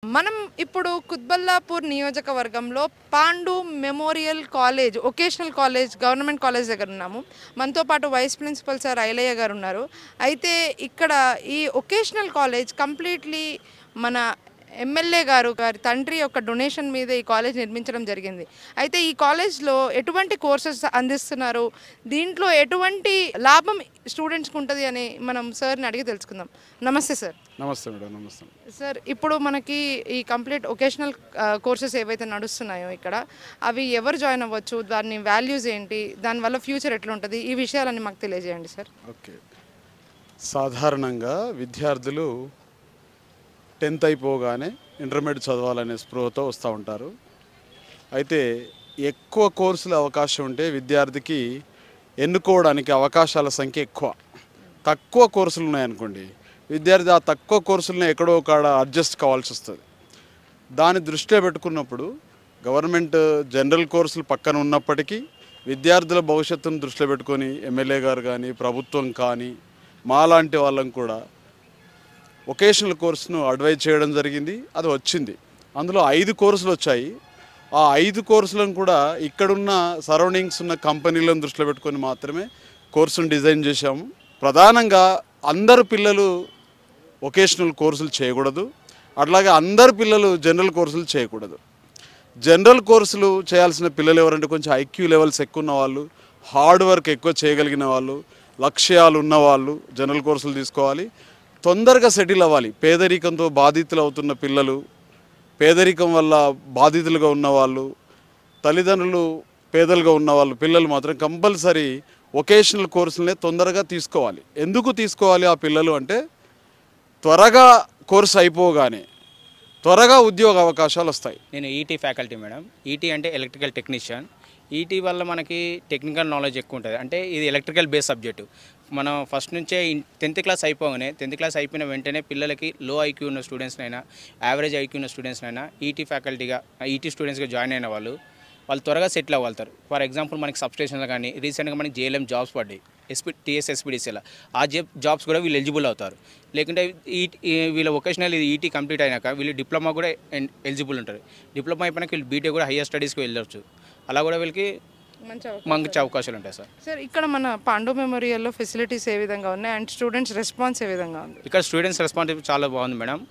మనం ఇప్పుడు కుత్బల్లాపూర్ నియోజకవర్గంలో Pandu memorial college vocational college government college దగ్గర ఉన్నాము మనతో పాటు వైస్ ప్రిన్సిపల్ సార్ ఐలయ్య గారు ఉన్నారు అయితే ఇక్కడ ఈ ఒకేషనల్ కాలేజ్ కంప్లీట్లీ మన ఎమ్మెల్యే గారు గారి తండ్రి యొక్క డొనేషన్ మీద ఈ కాలేజ్ నిర్మించడం జరిగింది అయితే ఈ కాలేజ్లో ఎటువంటి కోర్సెస్ అందిస్తున్నారు దీంట్లో ఎటువంటి లాభం స్టూడెంట్స్కి ఉంటుంది అని మనం సార్ని అడిగి తెలుసుకుందాం నమస్తే సార్ నమస్తే మేడం నమస్తే సార్ ఇప్పుడు మనకి ఈ కంప్లీట్ ఒకేషనల్ కోర్సెస్ ఏవైతే నడుస్తున్నాయో ఇక్కడ అవి ఎవరు జాయిన్ అవ్వచ్చు దాని వాల్యూస్ ఏంటి దానివల్ల ఫ్యూచర్ ఎట్లా ఉంటుంది ఈ విషయాలన్నీ మాకు తెలియజేయండి సార్ ఓకే సాధారణంగా విద్యార్థులు టెన్త్ అయిపోగానే ఇంటర్మీడియట్ చదవాలనే స్పృహతో వస్తూ ఉంటారు అయితే ఎక్కువ కోర్సుల అవకాశం ఉంటే విద్యార్థికి ఎన్నుకోవడానికి అవకాశాల సంఖ్య ఎక్కువ తక్కువ కోర్సులు ఉన్నాయనుకోండి విద్యార్థి ఆ తక్కువ కోర్సులను ఎక్కడో కాడ అడ్జస్ట్ కావాల్సి వస్తుంది దాన్ని దృష్టిలో పెట్టుకున్నప్పుడు గవర్నమెంట్ జనరల్ కోర్సులు పక్కన ఉన్నప్పటికీ విద్యార్థుల భవిష్యత్తును దృష్టిలో పెట్టుకొని ఎమ్మెల్యే గారు కానీ ప్రభుత్వం కానీ మాలాంటి వాళ్ళం కూడా వొకేషనల్ కోర్సును అడ్వైజ్ చేయడం జరిగింది అది వచ్చింది అందులో ఐదు కోర్సులు వచ్చాయి ఆ ఐదు కోర్సులను కూడా ఇక్కడున్న సరౌండింగ్స్ ఉన్న కంపెనీలను దృష్టిలో పెట్టుకొని మాత్రమే కోర్సును డిజైన్ చేశాము ప్రధానంగా అందరు పిల్లలు వొకేషనల్ కోర్సులు చేయకూడదు అట్లాగే అందరు పిల్లలు జనరల్ కోర్సులు చేయకూడదు జనరల్ కోర్సులు చేయాల్సిన పిల్లలు ఎవరంటే కొంచెం ఐక్యూ లెవెల్స్ ఎక్కువ ఉన్న వాళ్ళు హార్డ్ వర్క్ ఎక్కువ చేయగలిగిన వాళ్ళు లక్ష్యాలు ఉన్నవాళ్ళు జనరల్ కోర్సులు తీసుకోవాలి తొందరగా సెటిల్ అవ్వాలి పేదరికంతో బాధితులు అవుతున్న పిల్లలు పేదరికం వల్ల బాధితులుగా ఉన్నవాళ్ళు తల్లిదండ్రులు పేదలుగా ఉన్నవాళ్ళు పిల్లలు మాత్రం కంపల్సరీ వొకేషనల్ కోర్సులనే తొందరగా తీసుకోవాలి ఎందుకు తీసుకోవాలి ఆ పిల్లలు అంటే త్వరగా కోర్సు అయిపోగానే త్వరగా ఉద్యోగ అవకాశాలు వస్తాయి నేను ఈటీ ఫ్యాకల్టీ మేడం ఈటీ అంటే ఎలక్ట్రికల్ టెక్నీషియన్ ఈటీ వల్ల మనకి టెక్నికల్ నాలెడ్జ్ ఎక్కువ ఉంటుంది అంటే ఇది ఎలక్ట్రికల్ బేస్ సబ్జెక్టు మనం ఫస్ట్ నుంచే టెన్త్ క్లాస్ అయిపోగానే టెన్త్ క్లాస్ అయిపోయిన వెంటనే పిల్లలకి లో ఐక్యూ ఉన్న స్టూడెంట్స్నైనా యావరేజ్ ఐక్యూ ఉన్న స్టూడెంట్స్నైనా ఈటీ ఫ్యాకల్టీగా ఈటీ స్టూడెంట్స్గా జాయిన్ అయిన వాళ్ళు వాళ్ళు త్వరగా సెటిల్ అవ్వగలుగుతారు ఫర్ ఎగ్జాంపుల్ మనకి సబ్స్టేషన్లో కానీ రీసెంట్గా మనకి జేఎల్ఎం జాబ్స్ పడ్డాయి ఎస్పీ టీఎస్ ఎస్పీడీసీలో ఆ జాబ్ జాబ్స్ కూడా వీళ్ళు ఎలిజిబుల్ అవుతారు లేకుంటే ఈ ఈ- వీళ్ళ వొకేషనల్ ఈటీ కంప్లీట్ అయినాక వీళ్ళు డిప్లొమా కూడా ఎలిజిబుల్ ఉంటారు డిప్లొమా అయిపోయినాక వీళ్ళు బీటెక్ కూడా హయ్యర్ స్టడీస్కి వెళ్ళొచ్చు అలా కూడా వీళ్ళకి మంచి మంచి అవకాశాలు ఉంటాయి సార్ సార్ ఇక్కడ మన పాండు మెమోరియల్లో ఫెసిలిటీస్ ఏ విధంగా ఉన్నాయి అండ్ స్టూడెంట్స్ రెస్పాన్స్ ఏ విధంగా ఉంది ఇక్కడ స్టూడెంట్స్ రెస్పాన్సిబిలిటీ చాలా బాగుంది మేడం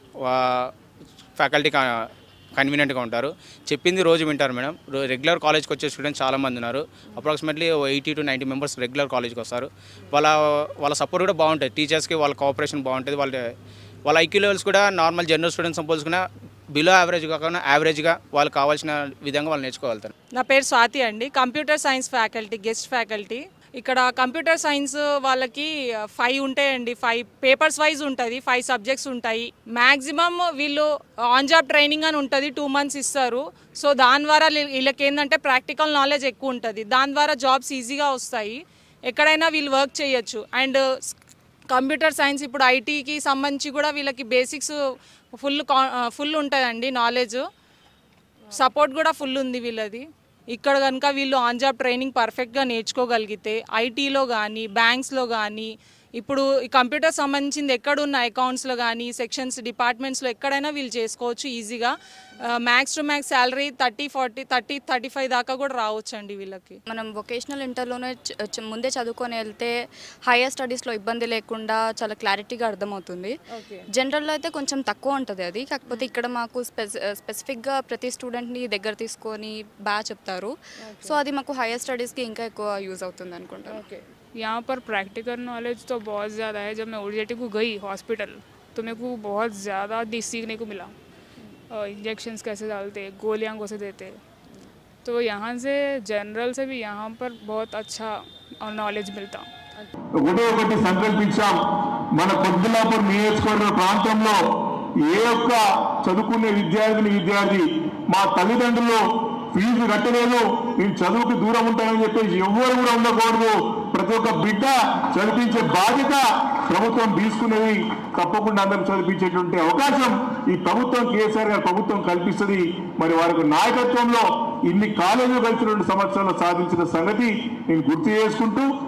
ఫ్యాకల్టీ కన్వీనియంట్గా ఉంటారు చెప్పింది రోజు వింటారు మేడం రెగ్యులర్ కాలేజ్కి వచ్చే స్టూడెంట్స్ చాలా మంది ఉన్నారు approximately eighty to ninety members regular కాలేజ్కి వస్తారు వాళ్ళ వాళ్ళ సపోర్ట్ కూడా బాగుంటుంది టీచర్స్కి వాళ్ళ కోఆపరేషన్ బాగుంటుంది వాళ్ళ వాళ్ళ ఐక్యూ లెవెల్స్ కూడా నార్మల్ జనరల్ స్టూడెంట్స్ పోల్చుకున్న బిలో యావరేజ్ కాకుండా యావరేజ్గా వాళ్ళకి కావాల్సిన విధంగా వాళ్ళు నేర్చుకోగలుగుతారు నా పేరు స్వాతి అండి computer science faculty guest faculty ఇక్కడ కంప్యూటర్ సైన్స్ వాళ్ళకి ఫైవ్ ఉంటాయండి ఫైవ్ పేపర్స్ వైజ్ ఉంటుంది ఫైవ్ సబ్జెక్ట్స్ ఉంటాయి మ్యాక్సిమం వీళ్ళు ఆన్ జాబ్ ట్రైనింగ్ అని ఉంటుంది టూ మంత్స్ ఇస్తారు సో దాని ద్వారా లీ- వీళ్ళకి ఏంటంటే ప్రాక్టికల్ నాలెడ్జ్ ఎక్కువ ఉంటుంది దాని ద్వారా జాబ్స్ ఈజీగా వస్తాయి ఎక్కడైనా వీళ్ళు వర్క్ చేయొచ్చు అండ్ కంప్యూటర్ సైన్స్ ఇప్పుడు ఐటీకి సంబంధించి కూడా వీళ్ళకి బేసిక్స్ ఫుల్ ఫుల్ ఉంటుందండి నాలెడ్జ్ సపోర్ట్ కూడా ఫుల్ ఉంది వీళ్ళది ఇక్కడ కనుక వీళ్ళు ఆన్ జాబ్ ట్రైనింగ్ పర్ఫెక్ట్గా నేర్చుకోగలిగితే ఐటీలో కానీ బ్యాంక్స్లో కానీ ఇప్పుడు ఈ కంప్యూటర్ సంబంధించింది ఎక్కడున్న అకౌంట్స్లో కానీ సెక్షన్స్ డిపార్ట్మెంట్స్లో ఎక్కడైనా వీళ్ళు చేసుకోవచ్చు ఈజీగా max to max salary thirty forty thirty thirty five దాకా కూడా రావచ్చు అండి వీళ్ళకి మనం వొకేషనల్ ఇంటర్లోనే చ- చ- ముందే చదువుకొని వెళ్తే హైయర్ స్టడీస్లో ఇబ్బంది లేకుండా చాలా క్లారిటీగా అర్థమవుతుంది జనరల్లో అయితే కొంచెం తక్కువ ఉంటుంది అది కాకపోతే ఇక్కడ మాకు స్పెసి స్పెసిఫిక్గా ప్రతి స్టూడెంట్ని దగ్గర తీసుకొని బాగా చెప్తారు సో అది మాకు హైయర్ స్టడీస్కి ఇంకా ఎక్కువ యూజ్ అవుతుంది అనుకుంటాను ఓకే यहाँ पर प्रैक्टिकल नॉलेज तो बहुत ज़्यादा है जब मैं ओरिजेटी को गई हॉस्पिटल तो मेरे को बहुत ज़्यादा दिस सीखने को मिला इंजेक्शंस कैसे डालते गोलियाँ कैसे देते तो यहाँ से जनरल से भी यहाँ पर बहुत अच्छा नॉलेज मिलता ఒకటే ఒకటి సంకల్పించాం మన కొద్దిలాపూర్ నియోజకవర్గ ప్రాంతంలో ఏ ఒక్క చదువుకునే విద్యార్థిని విద్యార్థి మా తల్లిదండ్రులు ఫీజు కట్టలేదు నేను చదువుకు దూరం ఉంటానని చెప్పేసి ఎవ్వరు కూడా ఉండకూడదు ప్రతి ఒక్క బిడ్డ చదివించే బాధ్యత ప్రభుత్వం తీసుకునేది తప్పకుండా అందరికి చదివించేటువంటి అవకాశం ఈ ప్రభుత్వం కేసీఆర్ గారి ప్రభుత్వం కల్పిస్తుంది మరి వారికి నాయకత్వంలో ఇన్ని కాలేజీలు కలిసి రెండు సంవత్సరాలు సాధించిన సంగతి నేను గుర్తు చేసుకుంటూ